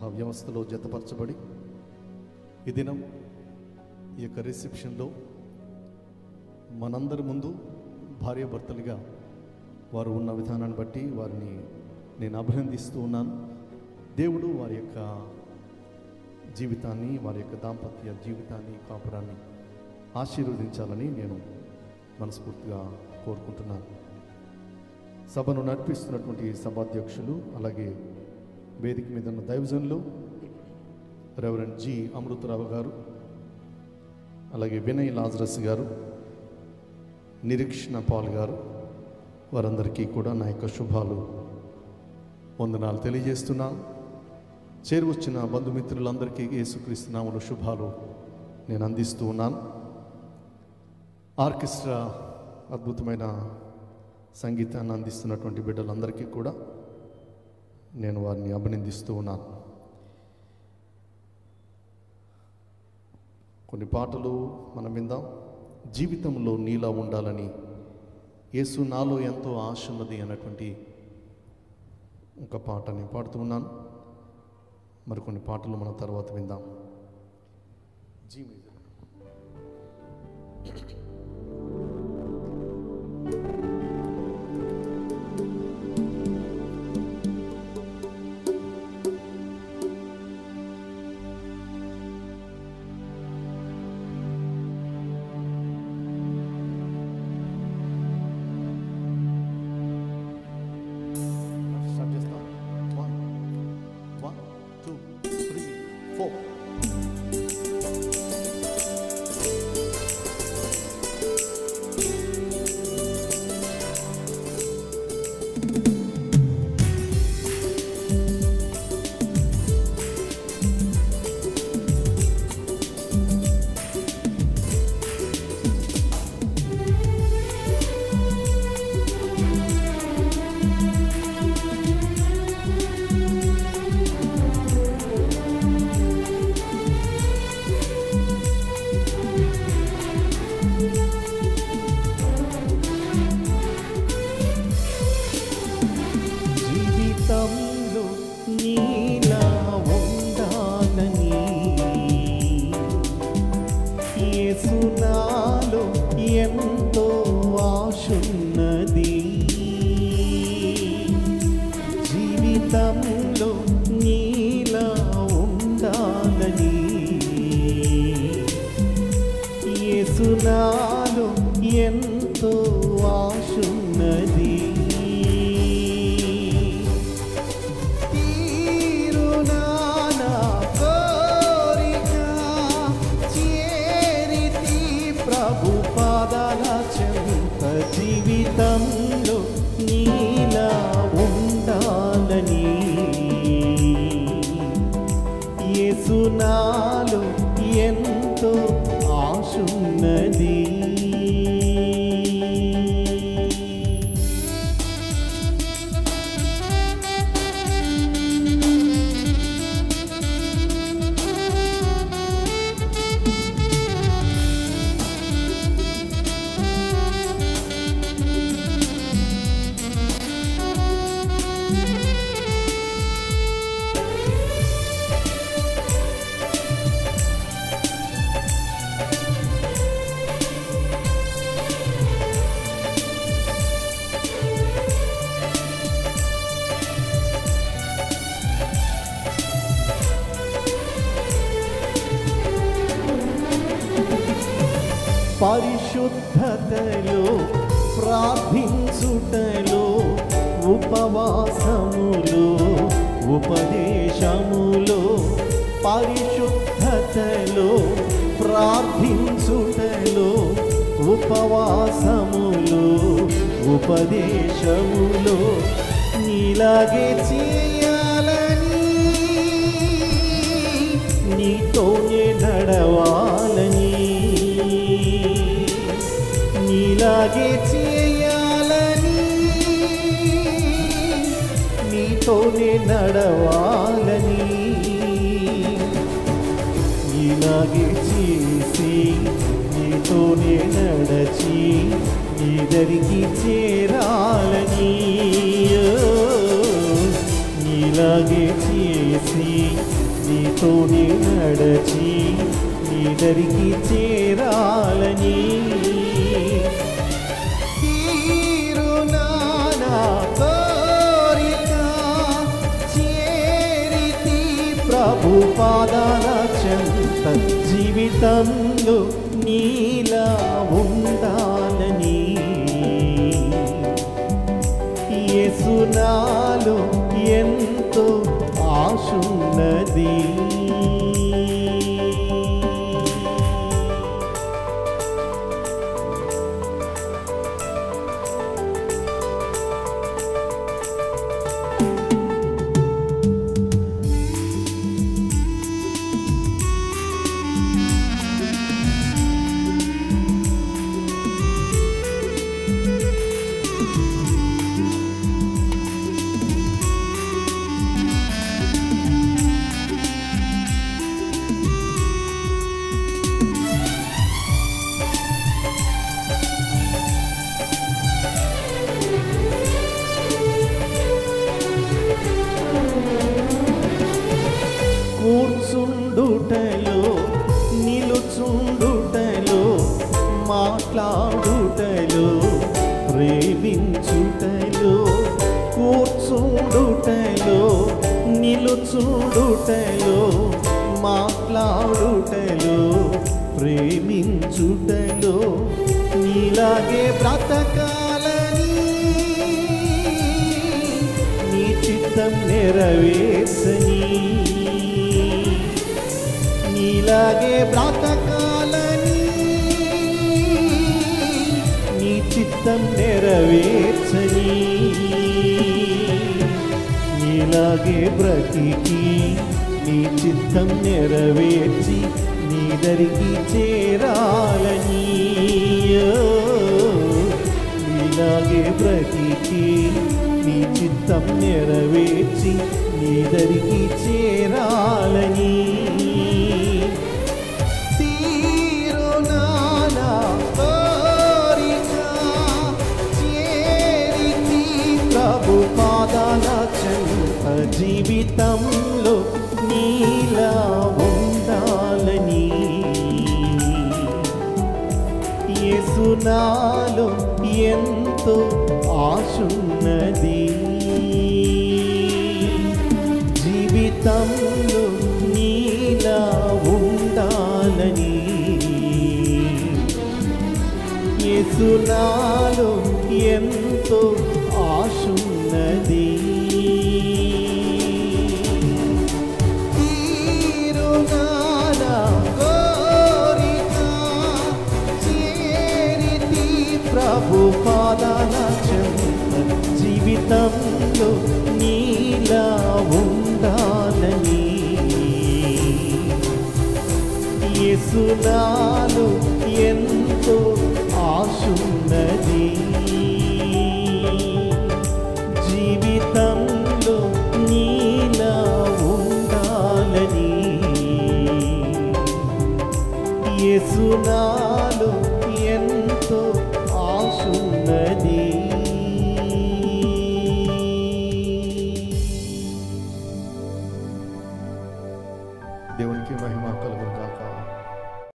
ఆ వ్యవస్థలో జతపరచబడి ఈ దినం ఈ యొక్క రిసెప్షన్లో మనందరి ముందు భార్యాభర్తలుగా వారు ఉన్న విధానాన్ని బట్టి వారిని నేను అభినందిస్తూ ఉన్నాను దేవుడు వారి యొక్క జీవితాన్ని వారి యొక్క దాంపత్య జీవితాన్ని కాపురాన్ని ఆశీర్వదించాలని నేను మనస్ఫూర్తిగా కోరుకుంటున్నాను సభను నడిపిస్తున్నటువంటి సభాధ్యక్షులు అలాగే వేదిక మీద ఉన్న దైవజనులు రెవరెండ్ జి అమృతరావు గారు అలాగే వినయ్ లాజరస్ గారు నిరీక్షణ పాల్ గారు వారందరికీ కూడా నా యొక్క శుభాలు వందనాలు తెలియజేస్తున్నాను చేరువచ్చిన బంధుమిత్రులందరికీ యేసుక్రీస్తు నామములో శుభాలు నేను అందిస్తూ ఉన్నాను ఆర్కెస్ట్రా అద్భుతమైన సంగీతాన్ని అందిస్తున్నటువంటి బిడ్డలందరికీ కూడా నేను వారిని అభినందిస్తూ ఉన్నాను కొన్ని పాటలు మనం విందాం జీవితంలో నీలా ఉండాలని యేసు నాలో ఎంతో ఆశ ఉన్నది అన్నటువంటి ఒక పాట నేను పాడుతూ ఉన్నాను మరికొన్ని పాటలు మనం తర్వాత విందాం జీ మ్యూజిక్ స్టార్ట్ చేస్తాం one one two three four జీవితంలో నీలా ఉండాలని యేసునాలో ఎంతో ఆశున్నది జీవితంలో నీలా ఉండాలని యేసునాలో ఎంతో ఆశున్నది తీరునానా కోరిక చేరితి ప్రభు పాదాల చెంత జీవితంలో నీలా ఉండాలని యేసునాలో ఎంతో ఆశున్నది పరిశుద్ధతలో ప్రార్థించుటలో ఉపవాసములో ఉపదేశములో పరిశుద్ధతలో ప్రార్థించుటలో ఉపవాసములో ఉపదేశములో నీలాగే చేయాలని నీతోనే నడవాలని నీలాగే చేయాలని నీతోనే నడవాలని నీలాగే చేసి నీతోనే నడచి నీదరికి చేరాలని ఓ, నీ నీతోనే నడచి నీ దరికి చేరాలని తీరునానా కోరిక చేరితి ప్రభు పాదాల చెంత జీవితంలో నీలా ఉండాలని యేసునాలో ఎంతో ఆశున్నది కూర్చుండుటలో నిలుచుండుటలో మాట్లాడుటలో ప్రేమించుటలో కూర్చుండుటలో నిలుచుండుటలో మాట్లాడుటలో ప్రేమించుటలో నీలాగే బ్రతకాలని నీ చిత్తం నెరవేర్చని నీలాగే బ్రతకాలని నీ చిత్తం నెరవేర్చని నీలాగే బ్రతికి నీ చిత్తం నెరవేర్చి నీ దరికి చేరాలని నీలాగే బ్రతికి నీ చిత్తం నెరవేర్చి నీ దరికి చేరాలని తీరునానా కోరిక చేరితి ప్రభు పాదాల చెంత జీవితంలో నీలా ఉండాలని యేసునాలో ఎంతో ఆశున్నది జీవితంలో నీలా ఉండాలని యేసునాలో ఎంతో ఆశున్నది తీరునానా కోరిక చేరితి ప్రభు పాదాల చెంత జీవితంలో నీలా ఉండాలని యేసునాలో